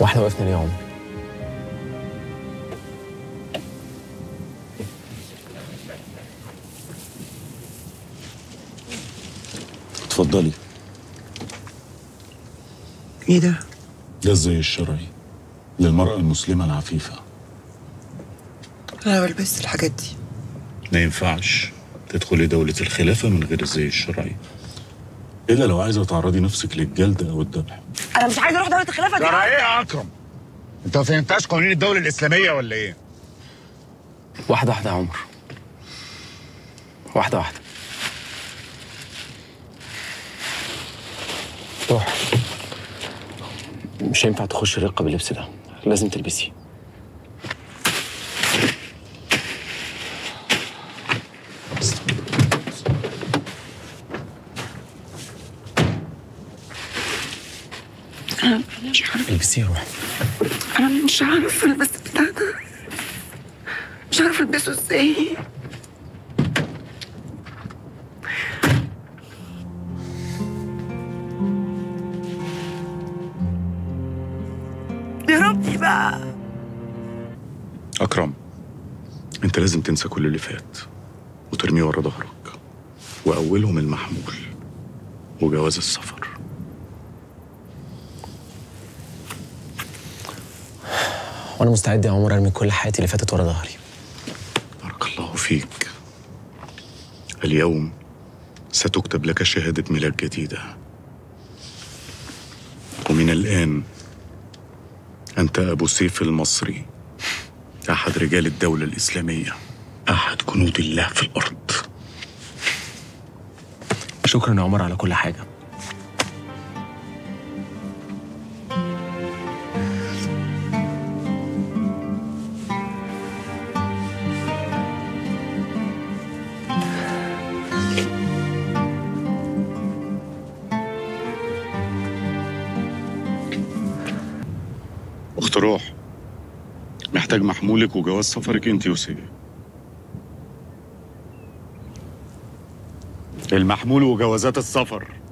واحنا وقفنا ليه يا عمر اتفضلي ايه ده؟ ده الزي الشرعي للمرأة المسلمة العفيفة انا بلبس الحاجات دي ما ينفعش تدخلي دولة الخلافة من غير الزي الشرعي إلا لو عايزة تعرضي نفسك للجلد أو الذبح انا مش عايزه اروح دوله الخلافه دي ترى ايه يا اكرم؟ انت ما فهمتهاش قوانين الدوله الاسلاميه ولا ايه؟ واحدة واحدة يا عمر واحدة واحدة روح مش هينفع تخش الرقة باللبس ده لازم تلبسيه انا مش عارفه البسيه روح انا مش عارفه البس بتاع ده مش عارفه البسه ازاي يا ربي بقى أكرم أنت لازم تنسى كل اللي فات وترميه ورا ظهرك وأولهم المحمول وجواز السفر وانا مستعد يا عمر ارمي كل حياتي اللي فاتت ورا ظهري بارك الله فيك اليوم ستكتب لك شهادة ميلاد جديدة ومن الآن أنت أبو سيف المصري أحد رجال الدولة الإسلامية أحد جنود الله في الأرض شكرا يا عمر على كل حاجة أخت روح محتاج محمولك وجواز سفرك أنت وسيف المحمول وجوازات السفر